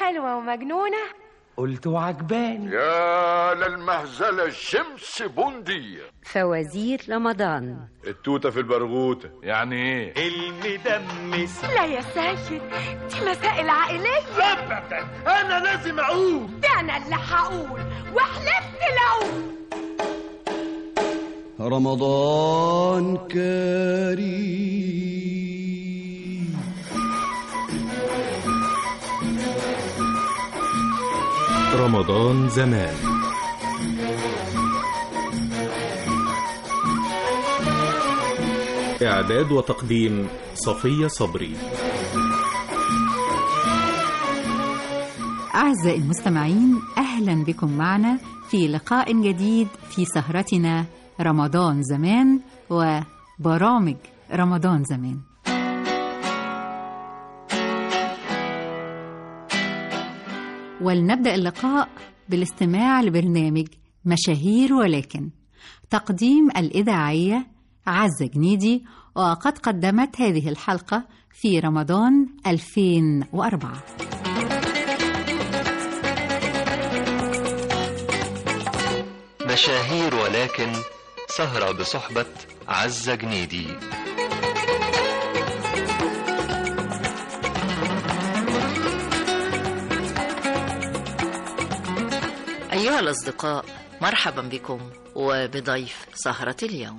حلوة ومجنونة قلت وعجباني يا للمهزلة الشمس بندية فوازير رمضان التوتة في البرغوتة يعني ايه المدمس لا يا سيد دي مسائل عائلية ابدا انا لازم اقول ده أنا اللي هقول وحلفت لو رمضان كريم رمضان زمان إعداد وتقديم صفية صبري أعزائي المستمعين أهلا بكم معنا في لقاء جديد في سهرتنا رمضان زمان وبرامج رمضان زمان ولنبدأ اللقاء بالاستماع لبرنامج مشاهير ولكن تقديم الإذاعية عزة جنيدي وقد قدمت هذه الحلقة في رمضان 2004 مشاهير ولكن سهرة بصحبة عزة جنيدي أيها الأصدقاء مرحبا بكم وبضيف سهرة اليوم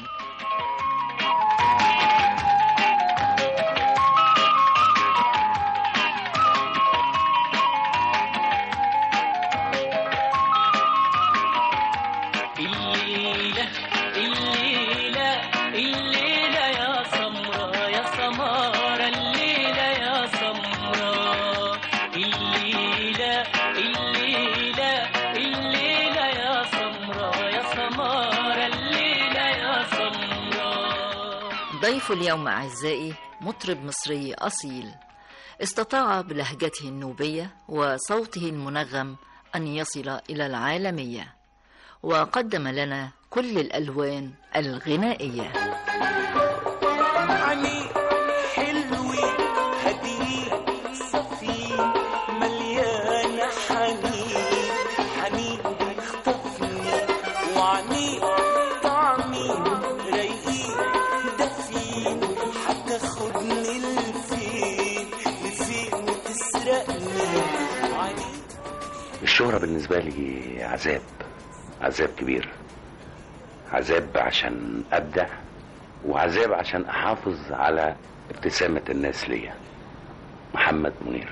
الليلة الليلة الليلة يا سمرة يا سمارة الليلة يا سمرة الليلة الليلة الليلة يا سمرة يا سمارة الليلة يا سمرة ضيف اليوم أعزائي مطرب مصري أصيل استطاع بلهجته النوبية وصوته المنغم أن يصل إلى العالمية وقدم لنا كل الألوان الغنائية عني حلوي هدي صفي مليانة حنين حنين بيخطفني وعني طعمي رايقين دفين هتاخدني لفين لفين وتسرقني وعني الشهرة بالنسبة لي عذاب عذاب كبير عذاب عشان أبدع وعذاب عشان أحافظ على ابتسامة الناس ليا محمد منير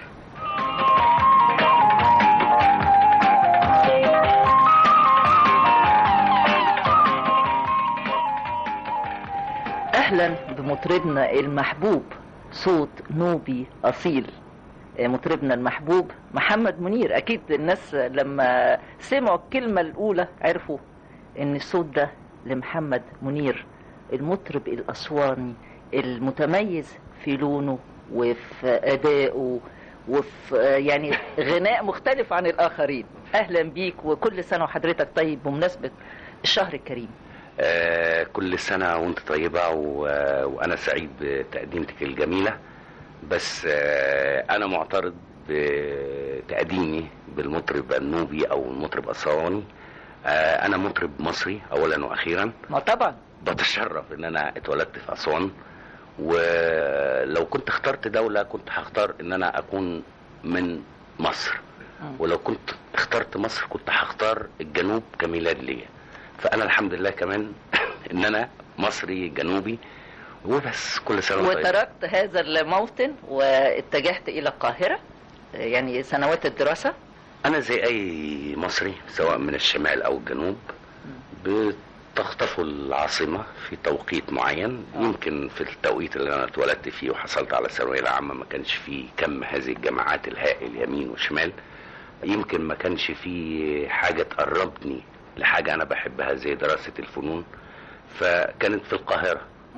أهلا بمطربنا المحبوب صوت نوبي أصيل مطربنا المحبوب محمد منير أكيد الناس لما سمعوا الكلمة الأولى عرفوا إن الصوت ده لمحمد منير المطرب الأسواني المتميز في لونه وفي أدائه وفي يعني غناء مختلف عن الآخرين أهلا بيك وكل سنة وحضرتك طيب بمناسبة الشهر الكريم آه كل سنة وانت طيبة و... وأنا سعيد بتقديمتك الجميلة بس آه أنا معترض بتقديمي بالمطرب النوبي أو المطرب الأسواني آه أنا مطرب مصري أولا وأخيرا ما طبعا بتشرف إن أنا اتولدت في أسوان ولو كنت اخترت دولة كنت هختار إن أنا أكون من مصر ولو كنت اخترت مصر كنت هختار الجنوب كميلاد ليا فأنا الحمد لله كمان إن أنا مصري جنوبي وبس كل سنة وانت طيب. وتركت هذا الموطن واتجهت إلى القاهرة يعني سنوات الدراسة أنا زي أي مصري سواء من الشمال أو الجنوب بتخطفوا العاصمة في توقيت معين يمكن في التوقيت اللي أنا اتولدت فيه وحصلت على الثانوية العامة ما كانش فيه كم هذه الجامعات الهائل يمين وشمال يمكن ما كانش فيه حاجة تقربني لحاجة أنا بحبها زي دراسة الفنون فكانت في القاهرة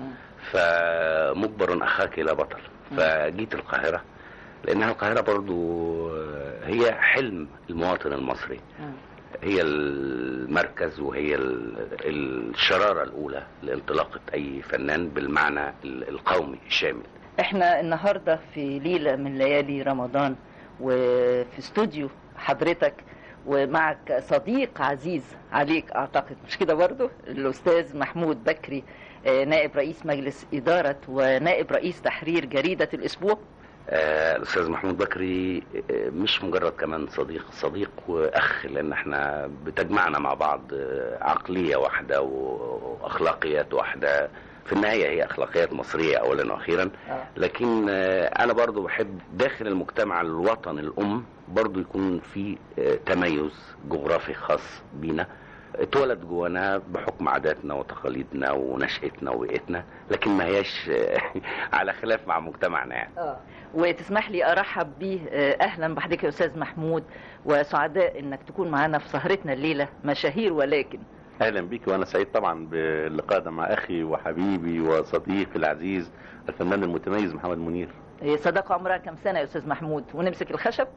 فمجبر أخاك إلى بطل فجيت القاهرة لأنها القاهرة برضو هي حلم المواطن المصري هي المركز وهي الشرارة الأولى لانطلاقة أي فنان بالمعنى القومي الشامل احنا النهاردة في ليلة من ليالي رمضان وفي استوديو حضرتك ومعك صديق عزيز عليك اعتقد مش كده برضه الاستاذ محمود بكري آه، نائب رئيس مجلس اداره ونائب رئيس تحرير جريده الاسبوع آه، الاستاذ محمود بكري آه، مش مجرد كمان صديق صديق واخ لان احنا بتجمعنا مع بعض آه، عقليه واحده واخلاقيات واحده في النهايه هي اخلاقيات مصريه اولا واخيرا لكن آه، انا برضو بحب داخل المجتمع الوطني الام برضو يكون في آه، تميز جغرافي خاص بينا اتولد جوانا بحكم عاداتنا وتقاليدنا ونشأتنا وبيئتنا لكن ما هياش آه، على خلاف مع مجتمعنا يعني اه وتسمح لي ارحب بيه آه، اهلا بحضرتك يا استاذ محمود وسعداء انك تكون معنا في سهرتنا الليله مشاهير ولكن اهلا بك وانا سعيد طبعا باللقاء ده مع اخي وحبيبي وصديقي العزيز الفنان المتميز محمد منير هي صداقه عمرها كم سنه يا استاذ محمود ونمسك الخشب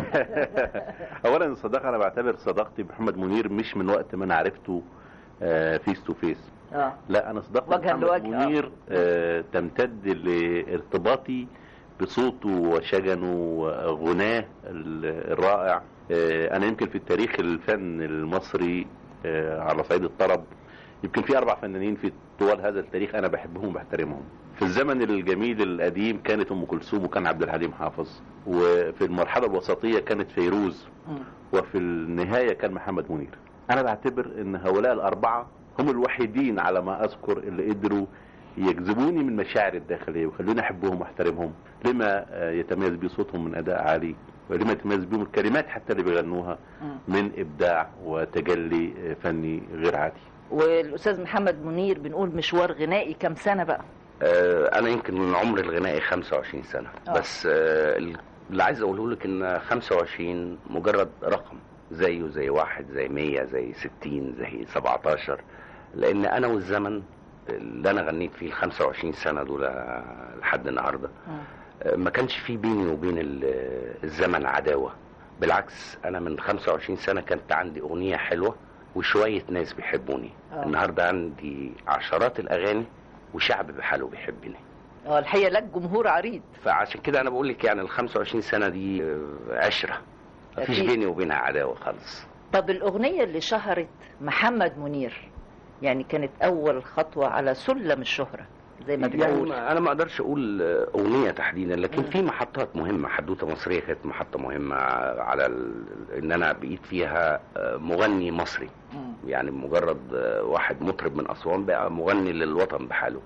اولا الصداقه انا بعتبر صداقتي بمحمد منير مش من وقت ما انا عرفته فيس تو فيس اه لا انا صداقتي وجها بمحمد لوجه، آه. منير آه، تمتد لارتباطي بصوته وشجنه وغناه ال- الرائع آه، انا يمكن في التاريخ الفن المصري آه، على صعيد الطرب يمكن في اربع فنانين في طوال هذا التاريخ انا بحبهم وبحترمهم في الزمن الجميل القديم كانت ام كلثوم وكان عبد الحليم حافظ وفي المرحله الوسطيه كانت فيروز وفي النهايه كان محمد منير انا بعتبر ان هؤلاء الاربعه هم الوحيدين على ما اذكر اللي قدروا يجذبوني من مشاعري الداخليه ويخلوني احبهم واحترمهم لما آه، يتميز بيه صوتهم من اداء عالي ولما يتميز بيهم الكلمات حتى اللي بيغنوها من ابداع وتجلي آه، فني غير عادي والاستاذ محمد منير بنقول مشوار غنائي كم سنه بقى آه، انا يمكن من عمر الغنائي 25 سنه آه. بس آه، اللي عايز اقوله لك ان 25 مجرد رقم زيه زي واحد زي 100 زي 60 زي 17 لان انا والزمن اللي انا غنيت فيه ال 25 سنه دول لحد النهارده آه، ما كانش في بيني وبين ال- الزمن عداوه بالعكس انا من 25 سنه كانت عندي اغنيه حلوه وشويه ناس بيحبوني آه. النهارده عندي عشرات الاغاني وشعب بحاله بيحبني اه الحقيقه لك جمهور عريض فعشان كده انا بقول لك يعني ال 25 سنه دي آه، عشره مفيش أكيد. بيني وبينها عداوه خالص طب الاغنيه اللي شهرت محمد منير يعني كانت اول خطوه على سلم الشهره زي ما يعني بنقول ما انا ما اقدرش اقول آه، اغنيه تحديدا لكن في محطات مهمه حدوته مصريه كانت محطه مهمه على ال... ان انا بقيت فيها آه، مغني مصري يعني مجرد آه، واحد مطرب من اسوان بقى مغني للوطن بحاله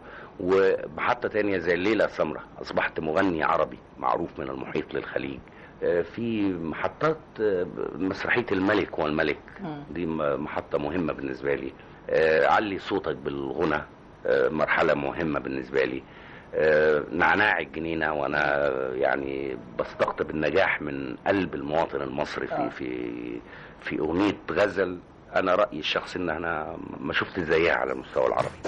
ومحطه تانية زي الليله السمراء اصبحت مغني عربي معروف من المحيط للخليج آه، في محطات آه، مسرحيه الملك والملك دي م- محطه مهمه بالنسبه لي آه، علي صوتك بالغنى آه، مرحله مهمه بالنسبه لي آه، نعناع الجنينه وانا يعني بستقطب النجاح من قلب المواطن المصري في في في اغنيه غزل انا رايي الشخصي ان انا ما شفت زيها على المستوى العربي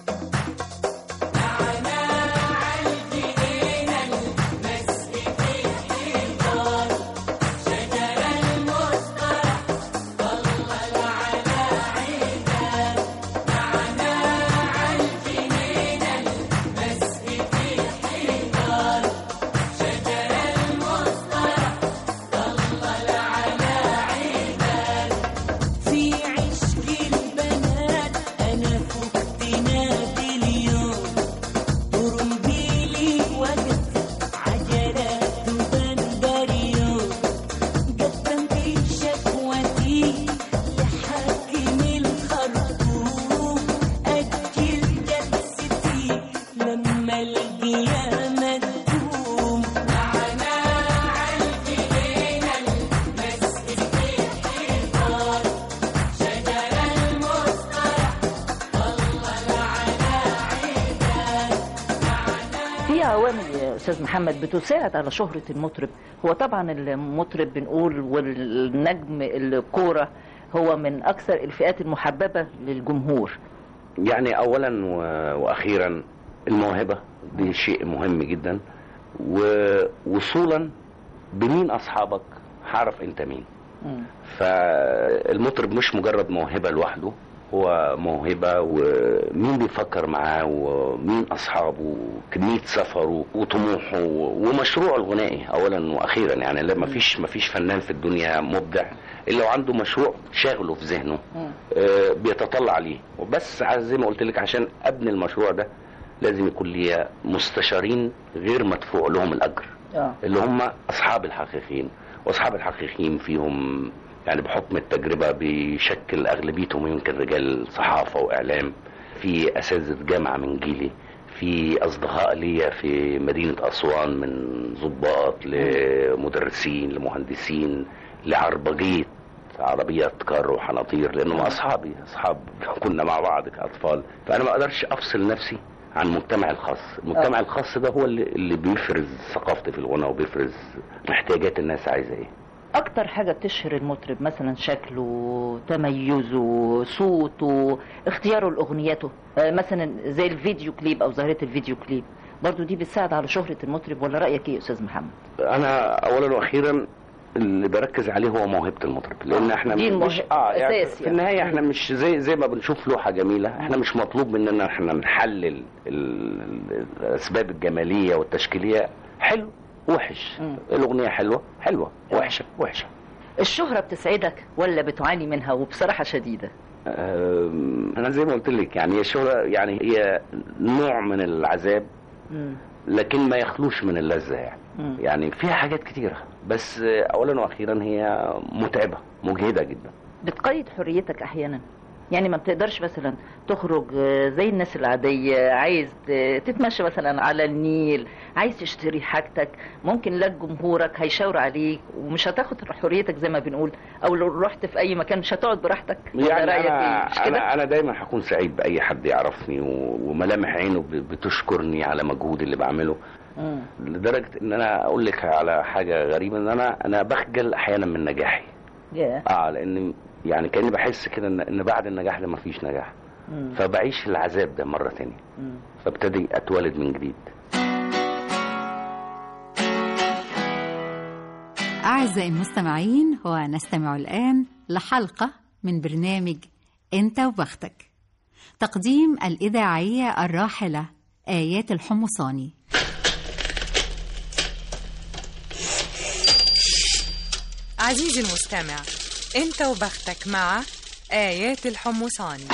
في عشق البنات انا فقت نادي اليوم طرمبيلي وقت عجلات بندريون قدمت شكوتي لحاكم الخرطوم اجل جلستي لما القيامه تقوم معنا عالجنينه المسجد الحيطان شجر المصطلح الله على عيدان في عوامل يا استاذ محمد بتساعد على شهره المطرب هو طبعا المطرب بنقول والنجم الكوره هو من اكثر الفئات المحببه للجمهور يعني اولا و- واخيرا الموهبه دي شيء مهم جدا ووصولا بمين اصحابك هعرف انت مين فالمطرب مش مجرد موهبه لوحده هو موهبة ومين بيفكر معاه ومين أصحابه كمية سفره وطموحه ومشروعه الغنائي أولا وأخيرا يعني لا مفيش مفيش فنان في الدنيا مبدع إلا وعنده مشروع شاغله في ذهنه آه، بيتطلع ليه وبس عايز زي ما قلت لك عشان أبني المشروع ده لازم يكون ليا مستشارين غير مدفوع لهم الأجر اه اللي هم اصحاب الحقيقيين واصحاب الحقيقيين فيهم يعني بحكم التجربه بيشكل اغلبيتهم يمكن رجال صحافه واعلام في اساتذه جامعه من جيلي في اصدقاء ليا في مدينه اسوان من ضباط لمدرسين لمهندسين لعربجيه عربيات كار وحناطير لانهم اصحابي اصحاب كنا مع بعض كاطفال فانا ما اقدرش افصل نفسي عن المجتمع الخاص المجتمع آه. الخاص ده هو اللي, اللي بيفرز ثقافتي في الغنى وبيفرز احتياجات الناس عايزه ايه اكتر حاجة بتشهر المطرب مثلا شكله تميزه صوته اختياره لاغنياته آه، مثلا زي الفيديو كليب او ظاهرة الفيديو كليب برضو دي بتساعد على شهرة المطرب ولا رأيك ايه يا استاذ محمد انا اولا واخيرا اللي بركز عليه هو موهبه المطرب لان احنا دي مش الموهبة اه يعني أساس في يعني. النهايه احنا مش زي زي ما بنشوف لوحه جميله احنا مش مطلوب مننا احنا نحلل ال- ال- الاسباب الجماليه والتشكيليه حلو وحش الاغنيه حلوه حلوه وحشه وحشه الشهرة بتسعدك ولا بتعاني منها وبصراحة شديدة أم، انا زي ما قلت لك يعني هي الشهره يعني هي نوع من العذاب مم. لكن ما يخلوش من اللذه يعني مم. يعني فيها حاجات كتيره بس اولا واخيرا هي متعبه مجهده جدا بتقيد حريتك احيانا يعني ما بتقدرش مثلا تخرج آه، زي الناس العادية عايز ت- تتمشى مثلا على النيل عايز تشتري حاجتك ممكن لك جمهورك هيشاور عليك ومش هتاخد حريتك زي ما بنقول او لو رحت في اي مكان مش هتقعد براحتك ولا يعني رأيك انا ايه مش كده انا انا دايما هكون سعيد باي حد يعرفني و- وملامح عينه ب- بتشكرني على مجهود اللي بعمله مم. لدرجه ان انا اقول لك على حاجه غريبه ان انا انا بخجل احيانا من نجاحي ياه. اه لان يعني كاني بحس كده ان ان بعد النجاح ده مفيش نجاح مم. فبعيش العذاب ده مره تانية مم. فابتدي اتولد من جديد أعزائي المستمعين ونستمع الآن لحلقة من برنامج أنت وبختك تقديم الإذاعية الراحلة آيات الحمصاني عزيزي المستمع انت وبختك مع آيات الحمصاني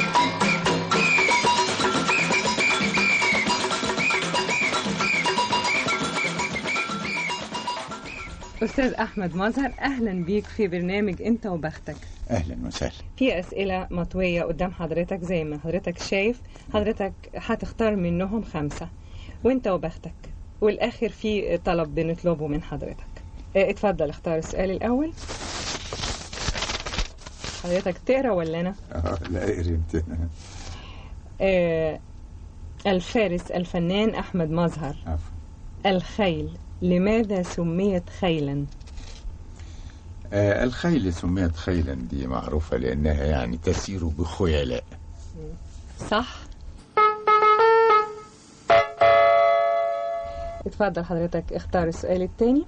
أستاذ أحمد مظهر أهلا بيك في برنامج أنت وبختك اهلا وسهلا في أسئلة مطوية قدام حضرتك زي ما حضرتك شايف حضرتك هتختار منهم خمسة وأنت وبختك والآخر في طلب بنطلبه من حضرتك اه، اتفضل اختار السؤال الأول حضرتك تقرا ولا أنا؟ اه لا قريت آه الفارس الفنان أحمد مظهر الخيل لماذا سميت خيلا؟ آه الخيل سميت خيلا دي معروفة لأنها يعني تسير بخيلاء صح اتفضل حضرتك اختار السؤال التاني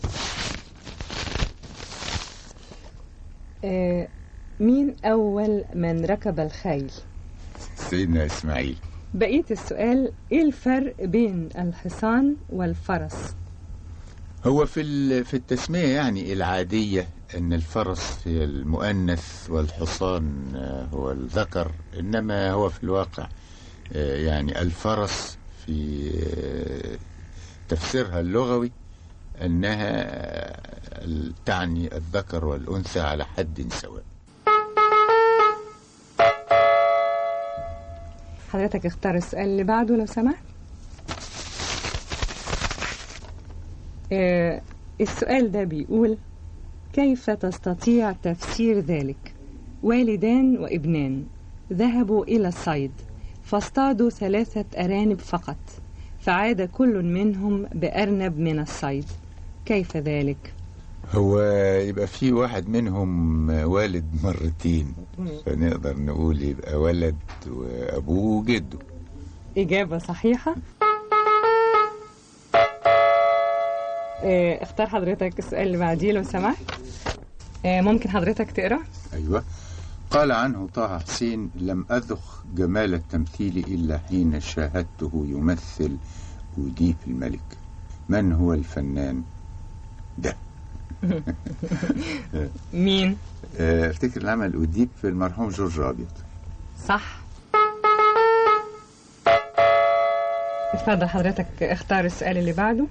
آه مين أول من ركب الخيل سيدنا إسماعيل بقية السؤال ايه الفرق بين الحصان والفرس هو في ال- في التسمية يعني العادية أن الفرس هي المؤنث والحصان آه، هو الذكر إنما هو في الواقع آه، يعني الفرس في آه، تفسيرها اللغوي أنها آه، تعني الذكر والأنثى على حد سواء حضرتك اختار السؤال اللي بعده لو سمحت آه السؤال ده بيقول كيف تستطيع تفسير ذلك والدان وابنان ذهبوا إلى الصيد فاصطادوا ثلاثة أرانب فقط فعاد كل منهم بأرنب من الصيد كيف ذلك؟ هو يبقى في واحد منهم والد مرتين فنقدر نقول يبقى ولد وأبوه وجده إجابة صحيحة آه، اختار حضرتك السؤال اللي بعديه لو سمحت آه، ممكن حضرتك تقرأ أيوة قال عنه طه حسين لم أذق جمال التمثيل إلا حين شاهدته يمثل أوديب الملك من هو الفنان ده مين آه، افتكر اللي عمل أوديب في المرحوم جورج أبيض صح اتفضل حضرتك اختار السؤال اللي بعده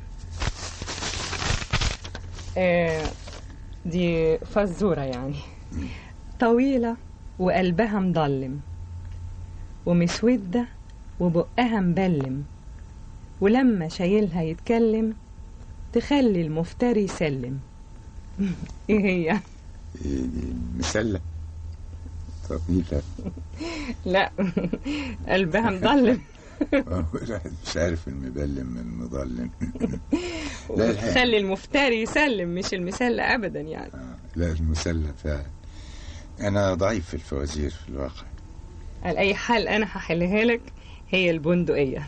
آه، دي فزورة يعني طويلة وقلبها مضلم ومسودة وبقها مبلم ولما شايلها يتكلم تخلي المفتري يسلم ايه هي مسلة طويلة لا قلبها مضلم الواحد مش عارف المبلم من المظلم لا الحقيقة خلي المفتري يسلم مش المسلة ابدا يعني لا المسلة فعلا أنا ضعيف في الفوازير في الواقع على اي حال انا هحلها لك هي البندقية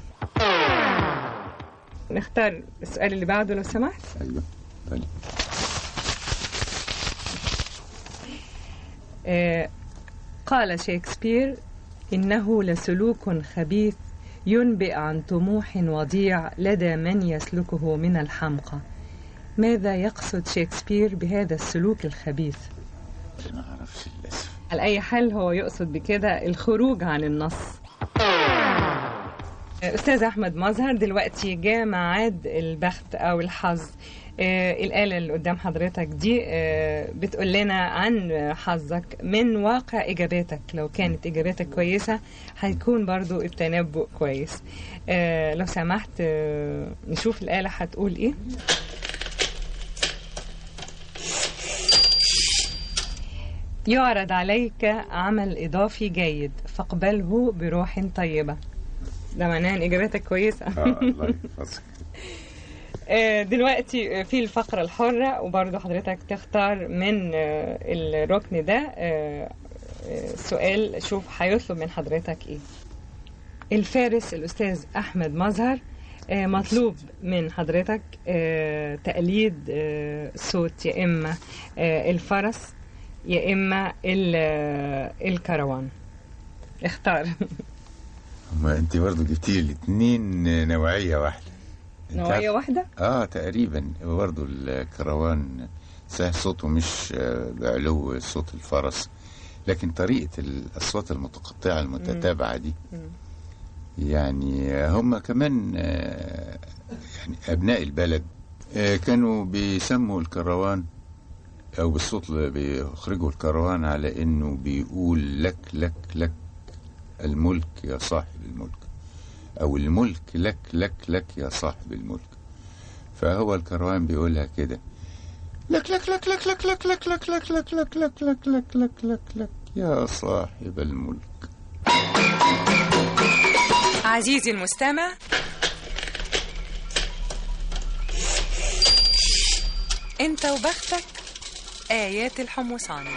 نختار السؤال اللي بعده لو سمحت أيوه طيب. آه، قال شكسبير إنه لسلوك خبيث ينبئ عن طموح وضيع لدى من يسلكه من الحمقى ماذا يقصد شكسبير بهذا السلوك الخبيث ما أعرفش للأسف على أي حال هو يقصد بكده الخروج عن النص أستاذ أحمد مظهر دلوقتي جاء ميعاد البخت أو الحظ آه، الآلة اللي قدام حضرتك دي آه، بتقول لنا عن حظك من واقع إجاباتك لو كانت إجاباتك كويسة هيكون برضو التنبؤ كويس آه، لو سمحت آه، نشوف الآلة هتقول إيه يعرض عليك عمل إضافي جيد فاقبله بروح طيبة ده معناه إن إجاباتك كويسة آه الله يحفظك آه، دلوقتي آه، في الفقرة الحرة وبرضه حضرتك تختار من آه، الركن ده آه، آه، سؤال شوف هيطلب من حضرتك ايه الفارس الأستاذ أحمد مظهر آه، مطلوب من حضرتك آه، تقليد آه، صوت يا إما آه، الفرس يا إما ال- آه، الكروان اختار ما أنت برضو جبتي لي الاثنين نوعية واحدة أنت نوعية عارف- واحدة اه تقريبا هو برضه الكروان صحيح صوته مش آه، بعلو صوت الفرس لكن طريقة الأصوات المتقطعة المتتابعة دي يعني هم كمان آه، يعني أبناء البلد آه، كانوا بيسموا الكروان أو بالصوت اللي بيخرجوا الكروان على إنه بيقول لك لك لك الملك يا صاحب الملك أو الملك لك لك لك يا صاحب الملك فهو الكروان بيقولها كده لك لك لك لك لك لك لك لك لك لك لك لك لك لك لك لك لك يا صاحب الملك عزيزي المستمع انت وبختك آيات الحمصان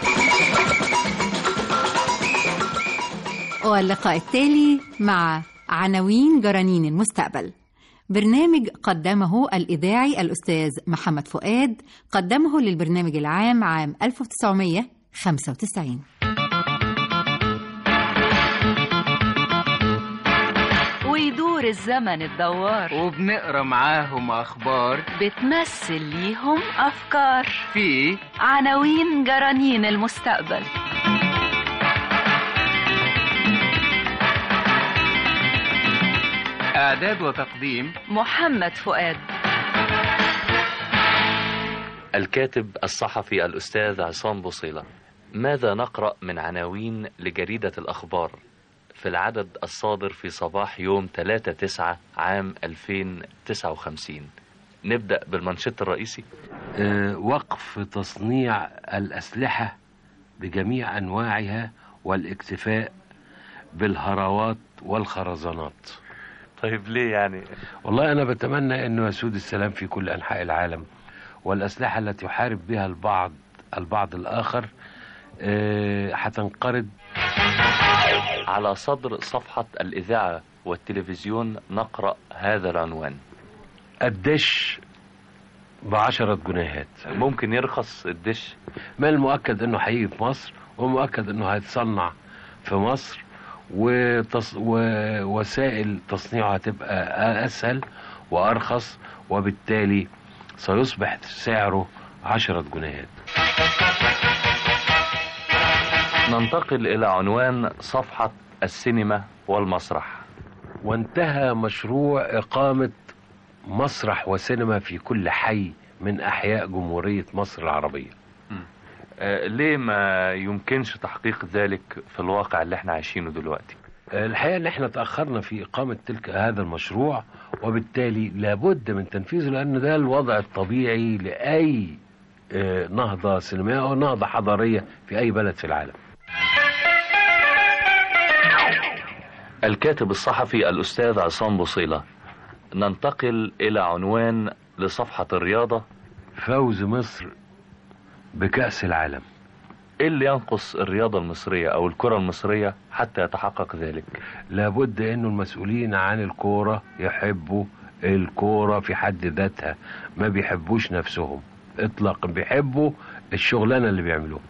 واللقاء التالي مع عناوين جرانين المستقبل برنامج قدمه الإذاعي الأستاذ محمد فؤاد قدمه للبرنامج العام عام 1995 ويدور الزمن الدوار وبنقرا معاهم اخبار بتمثل ليهم أفكار في عناوين جرانين المستقبل اعداد وتقديم محمد فؤاد الكاتب الصحفي الأستاذ عصام بوصيلة ماذا نقرأ من عناوين لجريدة الأخبار في العدد الصادر في صباح يوم 3 9 عام 2059 نبدأ بالمنشط الرئيسي آه، وقف تصنيع الأسلحة بجميع أنواعها والاكتفاء بالهروات والخرزانات طيب ليه يعني والله أنا بتمنى أنه يسود السلام في كل أنحاء العالم والأسلحة التي يحارب بها البعض البعض الآخر آه، هتنقرض على صدر صفحة الإذاعة والتلفزيون نقرأ هذا العنوان الدش بعشرة جنيهات ممكن يرخص الدش ما المؤكد أنه هيجي في مصر ومؤكد انه هيتصنع في مصر وتص... ووسائل تصنيعه هتبقى اسهل وارخص وبالتالي سيصبح سعره عشرة جنيهات ننتقل إلى عنوان صفحة السينما والمسرح وانتهى مشروع إقامة مسرح وسينما في كل حي من أحياء جمهورية مصر العربية آه، ليه ما يمكنش تحقيق ذلك في الواقع اللي احنا عايشينه دلوقتي الحقيقة ان احنا تأخرنا في إقامة تلك هذا المشروع وبالتالي لابد من تنفيذه لأن ده الوضع الطبيعي لأي آه، نهضة سينمائية أو نهضة حضارية في أي بلد في العالم الكاتب الصحفي الأستاذ عصام بوصيلة ننتقل إلى عنوان لصفحة الرياضة فوز مصر بكأس العالم إيه اللي ينقص الرياضة المصرية أو الكرة المصرية حتى يتحقق ذلك لابد انه المسؤولين عن الكورة يحبوا الكورة في حد ذاتها ما بيحبوش نفسهم اطلاقا بيحبوا الشغلانة اللي بيعملوها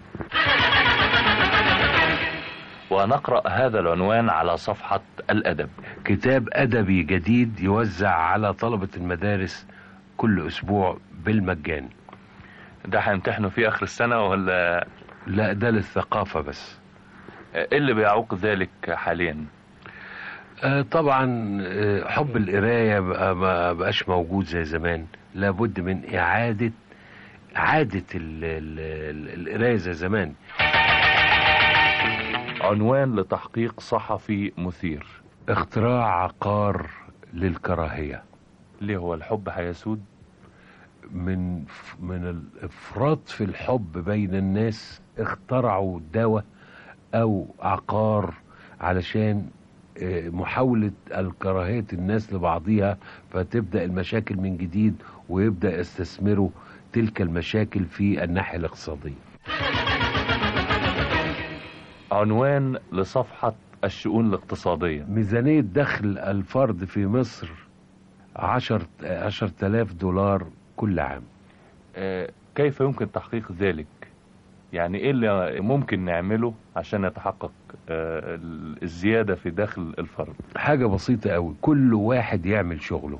ونقرأ هذا العنوان على صفحة الأدب كتاب أدبي جديد يوزع على طلبة المدارس كل أسبوع بالمجان ده هيمتحنوا فيه آخر السنة ولا لا ده للثقافة بس إيه اللي بيعوق ذلك حاليا آه، طبعا آه، حب القراية بقى ما بقاش موجود زي زمان لابد من إعادة إعادة ال- ال- ال- القراية زي زمان عنوان لتحقيق صحفي مثير اختراع عقار للكراهية ليه هو الحب هيسود من من الافراط في الحب بين الناس اخترعوا دواء او عقار علشان آه، محاولة الكراهية الناس لبعضها فتبدأ المشاكل من جديد ويبدأ يستثمروا تلك المشاكل في الناحية الاقتصادية عنوان لصفحة الشؤون الاقتصادية ميزانية دخل الفرد في مصر عشر عشر تلاف دولار كل عام آه، كيف يمكن تحقيق ذلك يعني ايه اللي ممكن نعمله عشان يتحقق آه، الزيادة في دخل الفرد حاجة بسيطة قوي كل واحد يعمل شغله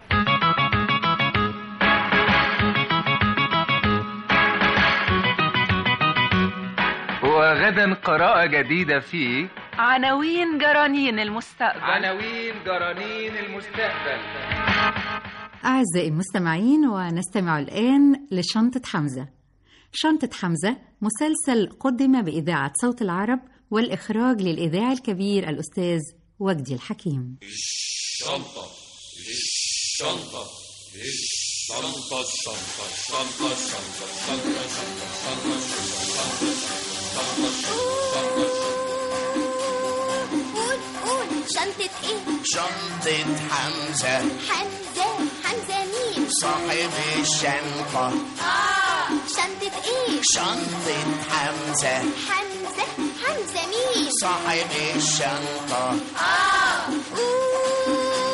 وغدا قراءة جديدة في عناوين جرانين المستقبل عناوين جرانين المستقبل أعزائي المستمعين ونستمع الآن لشنطة حمزة شنطة حمزة مسلسل قدم بإذاعة صوت العرب والإخراج للإذاعي الكبير الأستاذ وجدي الحكيم الشنطة الشنطة الشنطة الشنطة الشنطة الشنطة الشنطة الشنطة الشنطة الشنطة قول قول شنطة ايه؟ شنطة حمزة حمزة حمزة مين؟ صاحب الشنطة اه شنطة ايه؟ شنطة حمزة حمزة حمزة مين؟ صاحب الشنطة اه قول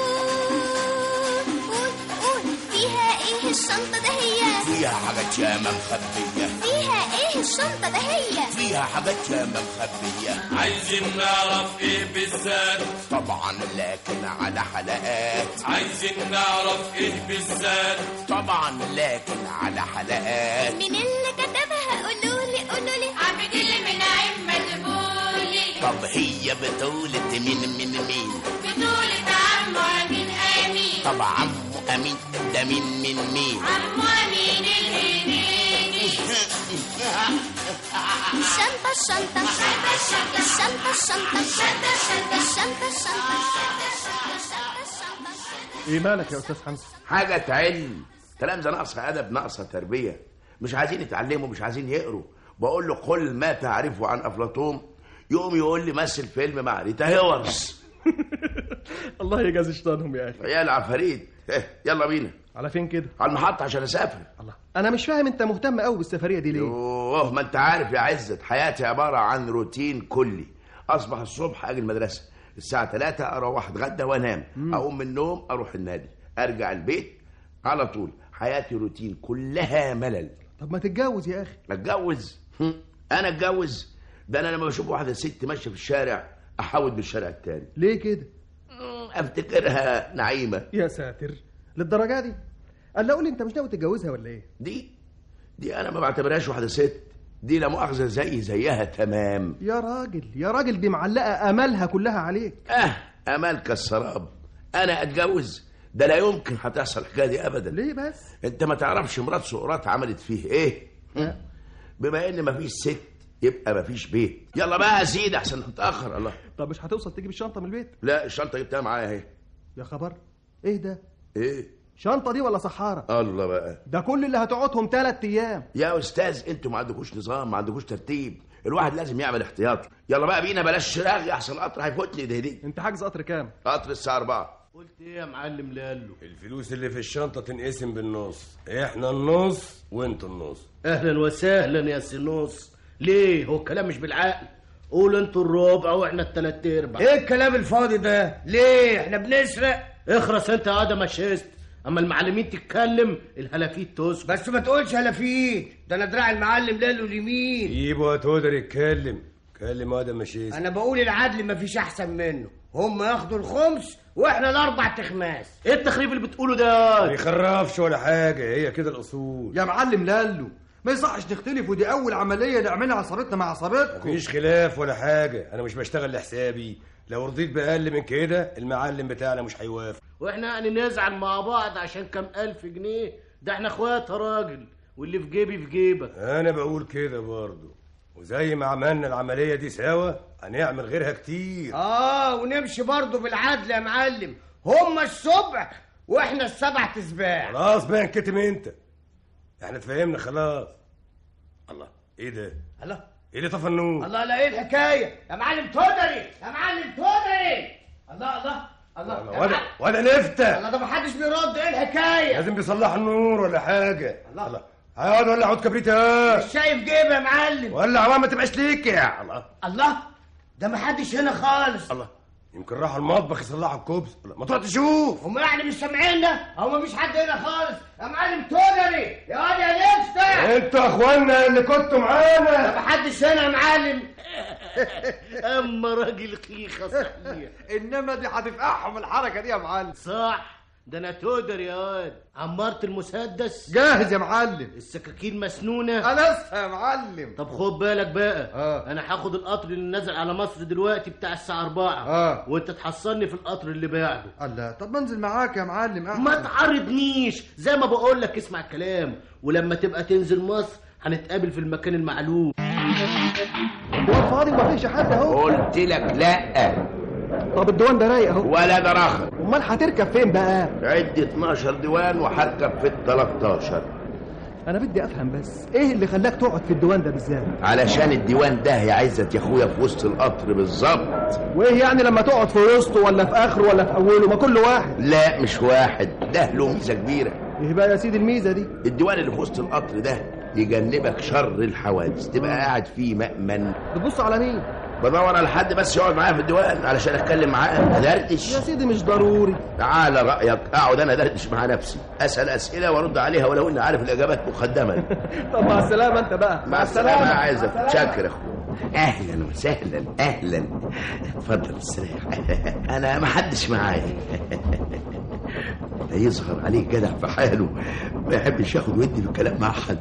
قول قول فيها ايه الشنطة ده هي؟ فيها حاجات ياما مخبية فيها ايه الشنطة ده هي؟ فيها حاجات ياما مخبية عايزين نعرف ايه بالذات طبعا لكن على حلقات عايزين نعرف ايه بالذات طبعا لكن على حلقات مين اللي كتبها قولولي قولولي عبد المنعم مدبولي طب هي بطولة مين مين مين بطولة عمو أمين أمين طب عمو أمين ده مين مين مين عمو أمين الهنيدي الشنطة الشنطة الشنطة الشنطة الشنطة الشنطة الشنطة الشنطة الشنطة ايه مالك يا استاذ حمزه حاجة علم تلامذة ناقصة أدب ناقصة تربية مش عايزين يتعلموا مش عايزين يقروا بقول له قل ما تعرفه عن أفلاطون يقوم يقول لي مثل فيلم مع ريتا هيورز الله يجازي شيطانهم يا اخي يا العفاريت يلا بينا على فين كده على المحطة عشان أسافر انا مش فاهم انت مهتم قوي بالسفريه دي ليه يوه ما أنت عارف يا عزت حياتي عبارة عن روتين كلي أصبح الصبح أجي المدرسة الساعة 3 أروح أتغدى وأنام أقوم من النوم أروح النادي أرجع البيت على طول حياتي روتين كلها ملل طب ما تتجوز يا اخي اتجوز هم، انا اتجوز ده انا لما بشوف واحده ست ماشيه في الشارع احاول بالشارع التاني ليه كده افتكرها نعيمه يا ساتر للدرجه دي قال قول لي انت مش ناوي تتجوزها ولا ايه دي دي انا ما بعتبرهاش واحده ست دي لا مؤاخذه زي زيها تمام يا راجل يا راجل دي معلقه املها كلها عليك اه امال كالسراب انا اتجوز ده لا يمكن هتحصل الحكايه دي ابدا ليه بس انت ما تعرفش مرات سقراط عملت فيه ايه هم؟ بما ان مفيش ست يبقى مفيش بيت يلا بقى يا سيدي احسن نتاخر الله طب مش هتوصل تجيب الشنطه من البيت لا الشنطه جبتها معايا اهي يا خبر ايه ده ايه شنطه دي ولا صحاره الله بقى ده كل اللي هتقعدهم ثلاث ايام يا استاذ انتوا ما عندكوش نظام ما عندكوش ترتيب الواحد لازم يعمل احتياط يلا بقى بينا بلاش رغي احسن القطر هيفوتني ده دي انت حاجز قطر كام قطر الساعه 4 قلت ايه يا معلم لالو الفلوس اللي في الشنطة تنقسم بالنص احنا النص وانتوا النص اهلا وسهلا يا سينوس ليه هو الكلام مش بالعقل قول انتوا الربع واحنا التلات ارباع ايه الكلام الفاضي ده ليه احنا بنسرق اخرس انت يا ادم شيست اما المعلمين تتكلم الهلافيت تسكت بس ما تقولش هلافيت ده انا دراع المعلم لالو اليمين يبقى تقدر يتكلم كلم ادم مشيت انا بقول العدل مفيش احسن منه هم ياخدوا الخمس واحنا الاربع تخماس ايه التخريب اللي بتقوله ده ما يخرفش ولا حاجة هي كده الأصول يا معلم لالو ما يصحش نختلف ودي اول عمليه نعملها عصابتنا مع عصابتكم مفيش خلاف ولا حاجة أنا مش بشتغل لحسابي لو رضيت بأقل من كده المعلم بتاعنا مش هيوافق واحنا يعني نزعل مع بعض عشان كام الف جنيه ده احنا اخوات يا راجل واللي في جيبي في جيبك أنا بقول كده برضه وزي ما عملنا العملية دي سوا هنعمل غيرها كتير اه ونمشي برضه بالعدل يا معلم هم السبع واحنا السبع تسباع خلاص بقى انكتم انت احنا اتفهمنا خلاص الله ايه ده الله ايه اللي طفى النور الله لا ايه الحكايه يا معلم تودري يا معلم تودري الله الله الله يا ولا معلم. ولا نفتح الله ده محدش بيرد ايه الحكايه لازم بيصلح النور ولا حاجة الله الله هيقعد ولا عود كبريت اهو مش شايف جيبه يا معلم ولا عوام ما تبقاش ليك يا الله الله ده محدش هنا خالص الله يمكن راحوا المطبخ يصلحوا الكوبس الله، ما تروح تشوف هم يعني مش سامعيننا او مفيش حد هنا خالص يا معلم تودري يا واد يا نفتح انتوا اخوانا اللي كنتوا ده معانا محدش هنا يا معلم اما راجل خيخه صحيح انما دي هتفقعهم الحركه دي يا معلم صح ده انا تقدر يا واد عمرت المسدس جاهز يا معلم السكاكين مسنونه خلاص يا معلم طب خد بالك بقى آه. انا هاخد القطر اللي نازل على مصر دلوقتي بتاع الساعه 4 آه. وانت تحصلني في القطر اللي بعده الله طب ما انزل معاك يا معلم أحسن. ما تعرضنيش زي ما بقول لك اسمع الكلام ولما تبقى تنزل مصر هنتقابل في المكان المعلوم هو فاضي ومفيش حد اهو قلت لك لا طب الديوان ده رايق اهو ولا ده راخر امال هتركب فين بقى عندي 12 ديوان وهركب في ال 13 انا بدي افهم بس ايه اللي خلاك تقعد في الديوان ده بالذات علشان الديوان ده يا عزت يا اخويا في وسط القطر بالظبط وايه يعني لما تقعد في وسطه ولا في اخره ولا في اوله ما كل واحد لا مش واحد ده له ميزه كبيره ايه بقى يا سيدي الميزه دي الديوان اللي في وسط القطر ده يجنبك شر الحوادث تبقى قاعد فيه مأمن بتبص على مين بدور على حد بس يقعد معايا في الديوان علشان اتكلم معاه ادردش يا سيدي مش ضروري تعالى رايك اقعد انا ادردش مع نفسي اسال اسئله وارد عليها ولو اني عارف الاجابات مقدما طب مع السلامه انت بقى مع السلامه يا عزت شكر يا اخويا اهلا وسهلا اهلا اتفضل استريح انا ما حدش معايا ده يظهر عليه جدع في حاله ما يحبش ياخد ودي في الكلام مع حد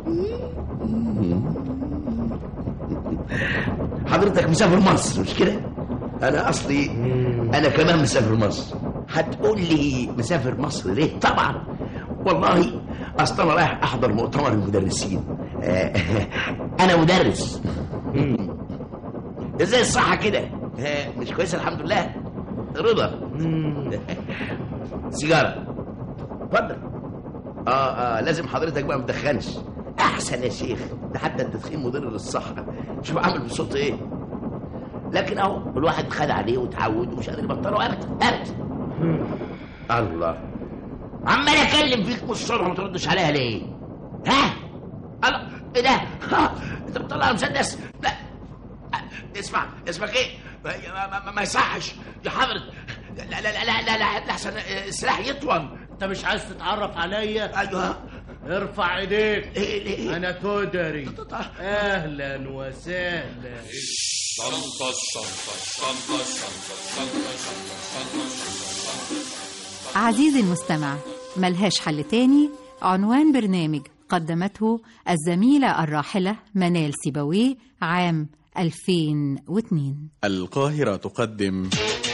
حضرتك مسافر مصر مش كده انا اصلي انا كمان مسافر مصر هتقول لي مسافر مصر ليه طبعا والله اصل انا رايح احضر مؤتمر المدرسين آه، انا مدرس ازاي الصحة كده آه، مش كويسة الحمد لله رضا سيجارة اتفضل اه اه لازم حضرتك بقى متدخنش احسن يا شيخ ده حتى التدخين مضر للصحة شوف عامل بصوت ايه لكن اهو الواحد خد عليه وتعود ومش قادر يبطله ابدا ابدا الله عمال اكلم فيك من الصبح ما تردش عليها ليه ها الله ايه ده ها، انت بتطلع مسدس لا اسمع اسمك ايه ما, ما, ما, ما يصحش يا حضرة لا لا لا لا لا, لا, لا احسن السلاح يطول انت مش عايز تتعرف عليا ايوه ارفع ايديك انا تودري اهلا وسهلا شنطة الشنطة الشنطة الشنطة الشنطة الشنطة الشنطة عزيزي المستمع ملهاش حل تاني عنوان برنامج قدمته الزميلة الراحلة منال سيبويه عام 2002 القاهرة تقدم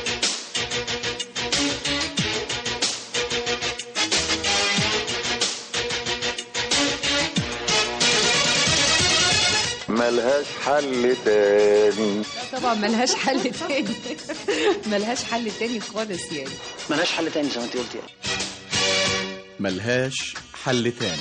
ملهاش حل تاني طبعا ملهاش حل تاني ملهاش حل تاني خالص يعني ملهاش حل تاني زي ما انت قلتي ملهاش حل تاني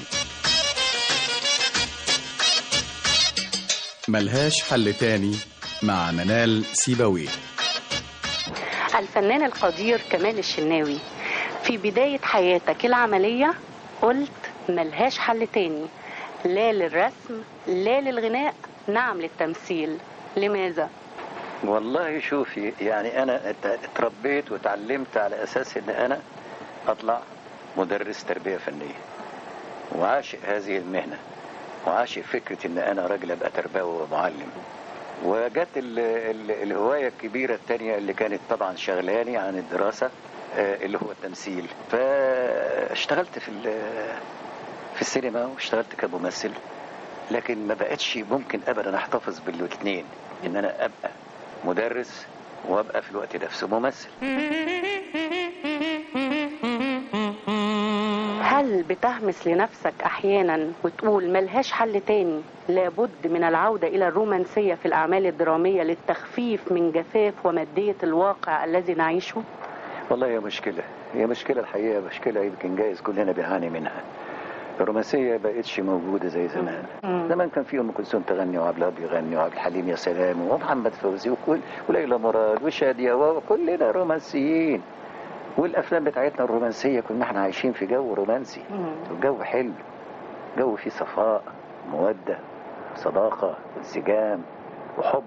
ملهاش حل تاني مع منال سيبويه الفنان القدير كمال الشناوي في بداية حياتك العملية قلت ملهاش حل تاني لا للرسم لا للغناء نعم للتمثيل لماذا؟ والله شوفي يعني انا ات- اتربيت وتعلمت على اساس ان انا اطلع مدرس تربيه فنيه وعاشق هذه المهنه وعاشق فكره ان انا راجل ابقى تربوي ومعلم وجت ال ال الهوايه الكبيره الثانيه اللي كانت طبعا شغلاني عن الدراسه آه، اللي هو التمثيل فاشتغلت في ال- في السينما واشتغلت كممثل لكن ما بقتش ممكن ابدا احتفظ بالاثنين ان انا ابقى مدرس وابقى في الوقت نفسه ممثل هل بتهمس لنفسك أحيانا وتقول ملهاش حل تاني لابد من العودة إلى الرومانسية في الأعمال الدرامية للتخفيف من جفاف ومادية الواقع الذي نعيشه؟ والله هي مشكله هي مشكله الحقيقه مشكله يمكن جايز كلنا بيعاني منها الرومانسيه بقتش موجوده زي زمان زمان كان في ام كلثوم تغني وعبد الوهاب يغني وعبد الحليم يا سلام ومحمد فوزي وكل وليلى مراد وشاديه وكلنا رومانسيين والافلام بتاعتنا الرومانسيه كنا احنا عايشين في جو رومانسي وجو حلو جو فيه صفاء موده صداقه انسجام وحب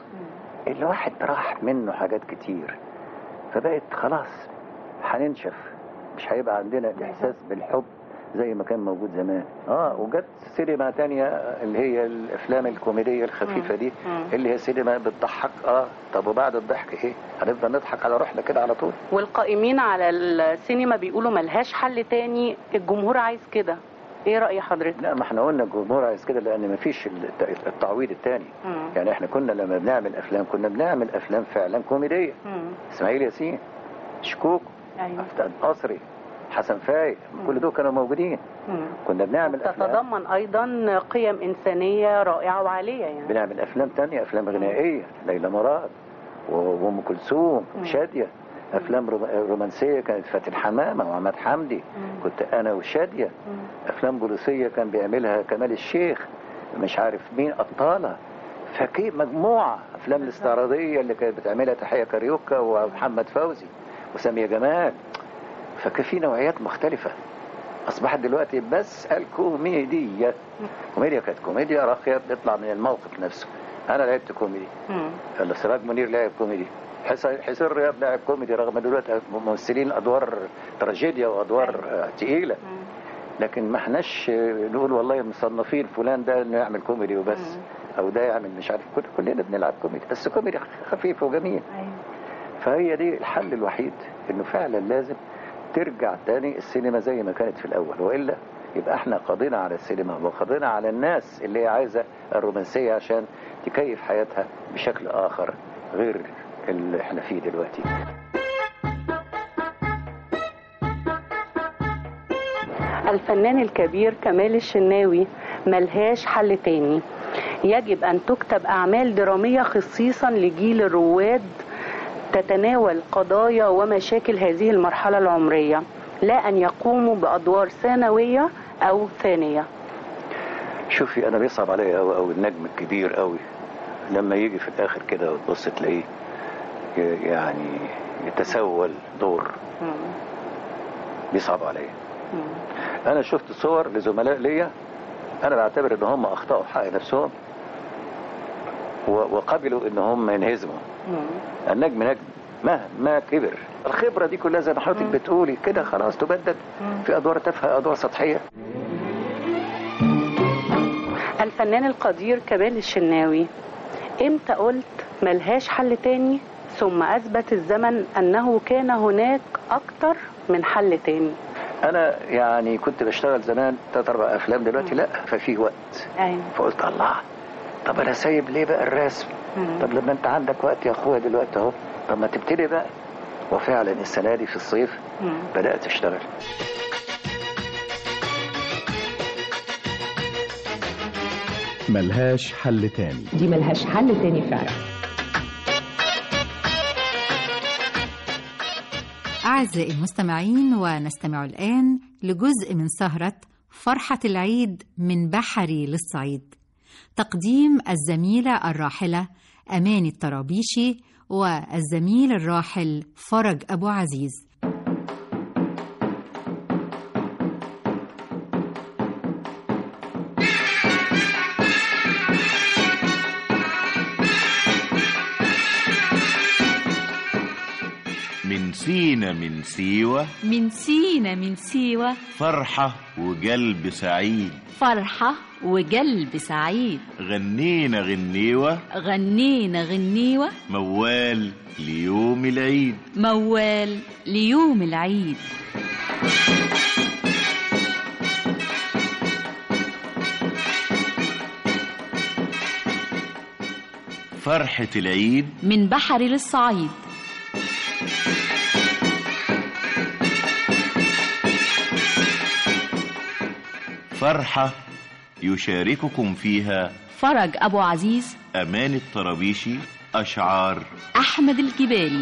الواحد راح منه حاجات كتير فبقت خلاص هننشف مش هيبقى عندنا الاحساس بالحب زي ما كان موجود زمان اه وجت سينما تانية اللي هي الافلام الكوميديه الخفيفه دي اللي هي سينما بتضحك اه طب وبعد الضحك ايه هنفضل نضحك على روحنا كده على طول والقائمين على السينما بيقولوا ملهاش حل تاني الجمهور عايز كده ايه رأي حضرتك؟ لا ما احنا قلنا الجمهور عايز كده لان ما فيش الت- التعويض التاني مم. يعني احنا كنا لما بنعمل افلام كنا بنعمل افلام فعلا كوميديه مم. اسماعيل ياسين شكوك ايوه أفتح قصري حسن فايق كل دول كانوا موجودين مم. كنا بنعمل افلام تتضمن ايضا قيم انسانيه رائعه وعاليه يعني بنعمل افلام تانية افلام غنائيه ليلى مراد و- وام كلثوم وشاديه افلام روم- رومانسيه كانت فاتن حمامه وعماد حمدي كنت انا وشاديه افلام بوليسيه كان بيعملها كمال الشيخ مش عارف مين ابطالها فكيف مجموعه افلام الاستعراضيه اللي كانت بتعملها تحيه كاريوكا ومحمد فوزي وساميه جمال فكان في نوعيات مختلفه اصبحت دلوقتي بس الكوميديا كوميديا كانت كوميديا راقيه بتطلع من الموقف نفسه انا لعبت كوميدي ولا سراج منير لعب كوميدي حسين حسين رياض لعب كوميدي رغم دلوقتي ممثلين ادوار تراجيديا وادوار آه، تقيله لكن ما احناش آه، نقول والله مصنفين فلان ده انه يعمل كوميدي وبس او ده يعمل مش عارف كل- كلنا بنلعب كوميدي بس كوميدي خفيف وجميل فهي دي الحل الوحيد انه فعلا لازم ترجع تاني السينما زي ما كانت في الاول والا يبقى احنا قضينا على السينما وقضينا على الناس اللي هي عايزه الرومانسيه عشان تكيف حياتها بشكل اخر غير اللي احنا فيه دلوقتي الفنان الكبير كمال الشناوي ملهاش حل تاني يجب أن تكتب أعمال درامية خصيصا لجيل الرواد تتناول قضايا ومشاكل هذه المرحلة العمرية لا أن يقوموا بأدوار ثانوية أو ثانية شوفي انا بيصعب عليا قوي قوي النجم الكبير قوي لما يجي في الاخر كده وتبص تلاقيه ي- يعني يتسول دور بيصعب عليا انا شفت صور لزملاء ليا انا بعتبر ان هم اخطاوا في حق نفسهم و- وقبلوا ان هم ينهزموا النجم نجم مهما كبر الخبرة دي كلها زي ما حضرتك بتقولي كده خلاص تبدد في أدوار تافهة أدوار سطحية الفنان القدير كمال الشناوي امتى قلت ملهاش حل تاني ثم اثبت الزمن انه كان هناك اكتر من حل تاني انا يعني كنت بشتغل زمان تلات اربع افلام دلوقتي لا ففي وقت ايوه فقلت الله طب انا سايب ليه بقى الرسم طب لما انت عندك وقت يا اخويا دلوقتي اهو طب ما تبتدي بقى وفعلا السنه دي في الصيف بدات اشتغل ملهاش حل تاني دي ملهاش حل تاني فعلا أعزائي المستمعين ونستمع الآن لجزء من سهرة فرحة العيد من بحري للصعيد تقديم الزميلة الراحلة أماني الطرابيشي والزميل الراحل فرج أبو عزيز من سينا من سيوة من سينا من سيوة فرحة وقلب سعيد فرحة وقلب سعيد غنينا غنيوة غنينا غنيوة موال ليوم العيد موال ليوم العيد فرحة العيد من بحري للصعيد فرحة يشارككم فيها فرج أبو عزيز أمان الطرابيشي أشعار أحمد الجبالي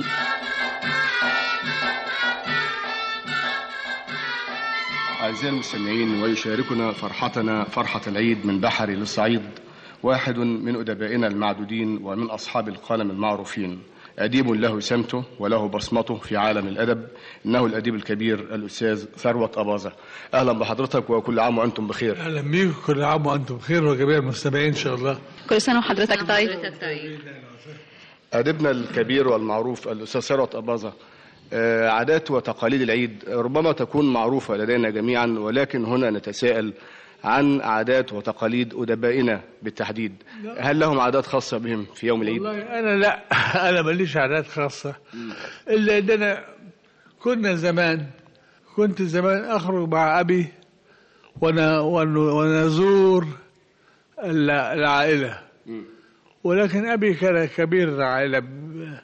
أعزائي المستمعين ويشاركنا فرحتنا فرحة العيد من بحري للصعيد واحد من أدبائنا المعدودين ومن أصحاب القلم المعروفين أديب له سمته وله بصمته في عالم الأدب إنه الأديب الكبير الأستاذ ثروة أباظة أهلا بحضرتك وكل عام وأنتم بخير اهلا بيكم كل عام وانتم بخير وجميع المستمعين ان شاء الله كل سنة وحضرتك طيب أديبنا الكبير والمعروف الأستاذ ثروت أباظة آه، عادات وتقاليد العيد ربما تكون معروفة لدينا جميعا ولكن هنا نتساءل عن عادات وتقاليد أدبائنا بالتحديد هل لهم عادات خاصة بهم في يوم العيد؟ والله انا لا انا ماليش عادات خاصه الا ان انا كنا زمان كنت زمان اخرج مع ابي وانا ون- ونزور ال- العائله ولكن ابي كان كبير العائله ب-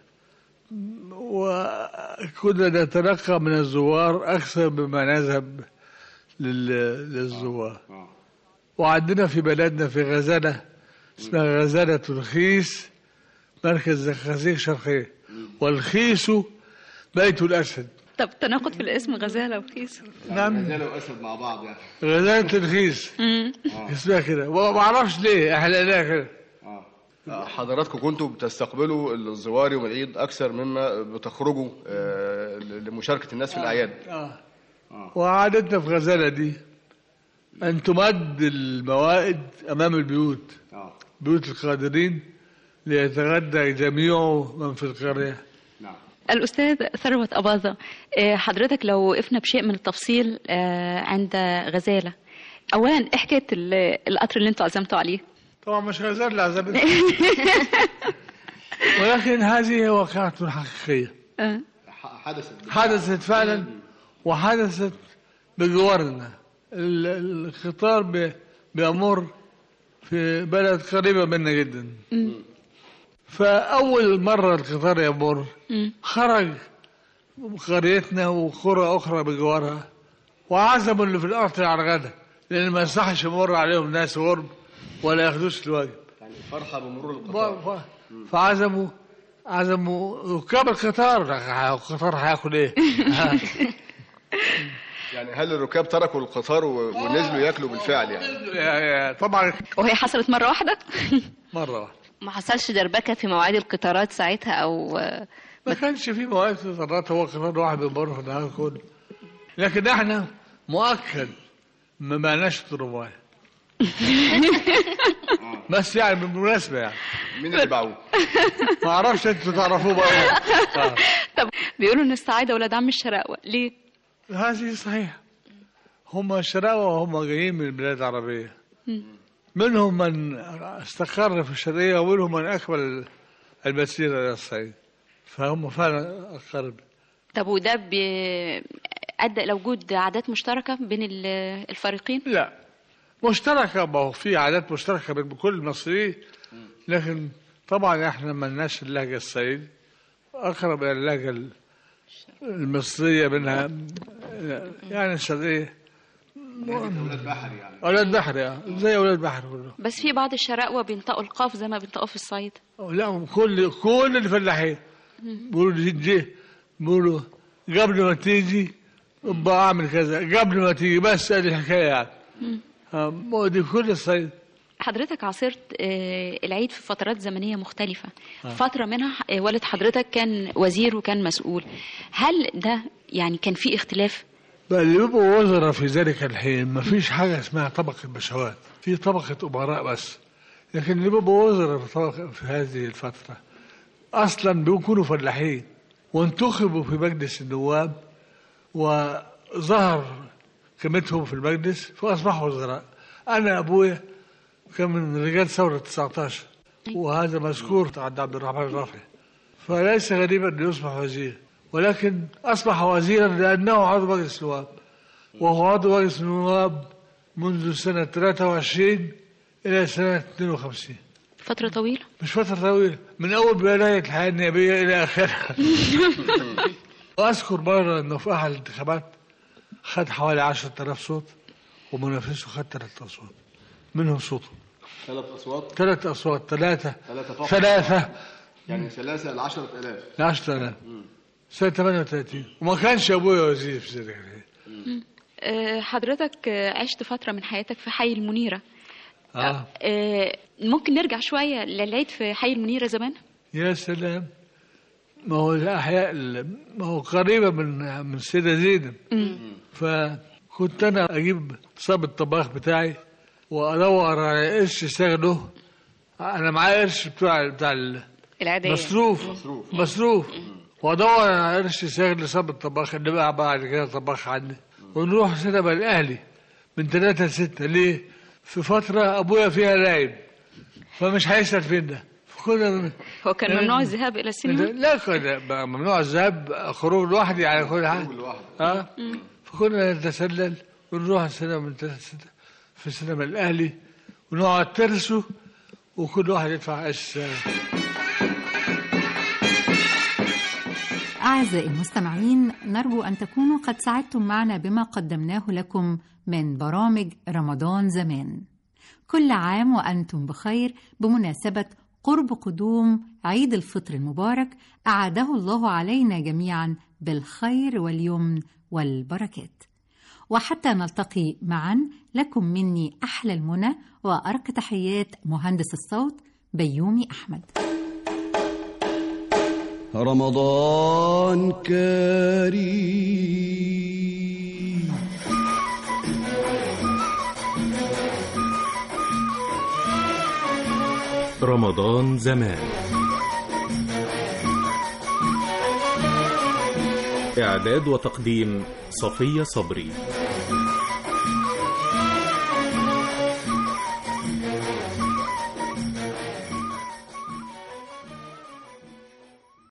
وكنا نتلقى من الزوار اكثر مما نذهب لل- للزوار وعندنا في بلدنا في غزالة اسمها غزالة الخيس مركز الخزيق شرقية والخيس بيت الأسد طب تناقض في الاسم غزالة وكيس نعم غزالة وأسد مع بعض يعني غزالة الخيس اسمها كده وما اعرفش ليه احلى كده حضراتكم كنتوا بتستقبلوا الزوار يوم العيد أكثر مما بتخرجوا آه، لمشاركة الناس في الأعياد آه. وعادتنا في غزالة دي أن تمد الموائد أمام البيوت بيوت القادرين ليتغدى جميع من في القرية الأستاذ ثروت أباظة آه، حضرتك لو وقفنا بشيء من التفصيل آه، عند غزالة أولا إيه حكاية ال- القطر اللي أنتوا عزمتوا عليه طبعا مش غزال العذاب ولكن هذه واقعة حقيقية آه. حدثت حدثت فعلا وحدثت بجوارنا ال- القطار ب- بيمر في بلد قريبة منا جدا فأول مرة القطار يمر خرج قريتنا وقرى أخرى بجوارها وعزموا اللي في القطر على الغدا لأن ما يصحش يمر عليهم ناس غرب ولا ياخدوش الواجب يعني فرحة بمرور القطار ف- فعزموا عزموا ركاب القطار القطار هياكل ايه؟ يعني هل الركاب تركوا القطار و- ونزلوا ياكلوا بالفعل يعني طبعا وهي حصلت مرة واحدة مرة واحدة ما حصلش دربكة في مواعيد القطارات ساعتها أو ما كانش في مواقف قطارات هو قطار واحد بيمر في النهار كله لكن احنا مؤكد ما معناش ترمايه بس يعني بالمناسبة يعني مين اللي باعوه؟ ما اعرفش انتوا تعرفوه بقى آه. طب بيقولوا إن السعادة ولاد عم الشراقوة ليه؟ هذه صحيح هم الشراوة وهم جايين من البلاد العربية مم. منهم من استقر في الشرقية ومنهم من أكمل المسيرة إلى الصعيد فهم فعلا أقارب طب وده بي- ادى الى وجود عادات مشتركه بين ال- الفريقين لا مشتركة ما هو في عادات مشتركة بين كل المصريين لكن طبعا احنا ما لناش اللهجة الصعيدي أقرب إلى اللهجة ال- المصرية منها يعني الشرقية أولاد بحر يعني أولاد بحر يعني زي أولاد بحر كلهم بس في بعض الشراقوة بينطقوا القاف زي ما بينطقوا في الصعيد لا كل كل الفلاحين بيقولوا دي جي بيقولوا قبل ما تيجي ابقى اعمل كذا قبل ما تيجي بس ادي الحكايه يعني آه، مو دي كل الصعيد حضرتك عاصرت آه، العيد في فترات زمنية مختلفة آه. فترة منها آه، والد حضرتك كان وزير وكان مسؤول هل ده يعني كان في اختلاف بقى اللي بيبقوا وزراء في ذلك الحين ما فيش حاجه اسمها طبقه بشوات في طبقه امراء بس لكن اللي بيبقوا وزراء في, طبقة في هذه الفتره اصلا بيكونوا فلاحين وانتخبوا في مجلس النواب وظهر قيمتهم في المجلس فاصبحوا وزراء انا ابويا كان من رجال ثوره 19 وهذا مذكور عند عبد الرحمن الرافعي فليس غريبا انه يصبح وزير ولكن اصبح وزيرا لانه عضو مجلس النواب وهو عضو مجلس النواب منذ سنه 23 الى سنه 52 فترة طويلة مش فترة طويلة من أول بداية الحياة النيابية إلى آخرها وأذكر مرة أنه في أحد الانتخابات خد حوالي 10000 صوت ومنافسه خد ثلاث أصوات منهم صوته ثلاث أصوات ثلاث أصوات ثلاثة ثلاثة فقط ثلاثة يعني ثلاثة ل 10000 ل 10000 سنة 38 وما كانش أبويا وزير في ذلك الحين آه، حضرتك آه، عشت فترة من حياتك في حي المنيرة آه آه، ممكن نرجع شوية للعيد في حي المنيرة زمان يا سلام ما هو الأحياء ال- ما هو قريبة من من السيدة زينب فكنت أنا أجيب صاب الطباخ بتاعي وأدور على قرش يشتغله أنا معايا قرش بتاع بتاع ال- العادية مصروف مصروف مصروف وأدور على قرش يشتغل لصاب الطباخ اللي بقى بعد كده طباخ عني ونروح سينما الأهلي من ثلاثة لستة ليه؟ في فترة أبويا فيها لاعب فمش هيسأل فين ده فكنا هو كان ممنوع الذهاب إلى السينما لا كان بقى ممنوع الذهاب خروج لوحدي على كل حاجه اه مم. فكنا نتسلل ونروح السينما من ثلاثة ستة في السينما الاهلي ونقعد ترسو وكل واحد يدفع قش أعزائي المستمعين نرجو أن تكونوا قد سعدتم معنا بما قدمناه لكم من برامج رمضان زمان كل عام وأنتم بخير بمناسبة قرب قدوم عيد الفطر المبارك أعاده الله علينا جميعا بالخير واليمن والبركات وحتى نلتقي معا لكم مني أحلى المنى وأرق تحيات مهندس الصوت بيومي أحمد رمضان كريم رمضان زمان إعداد وتقديم صفية صبري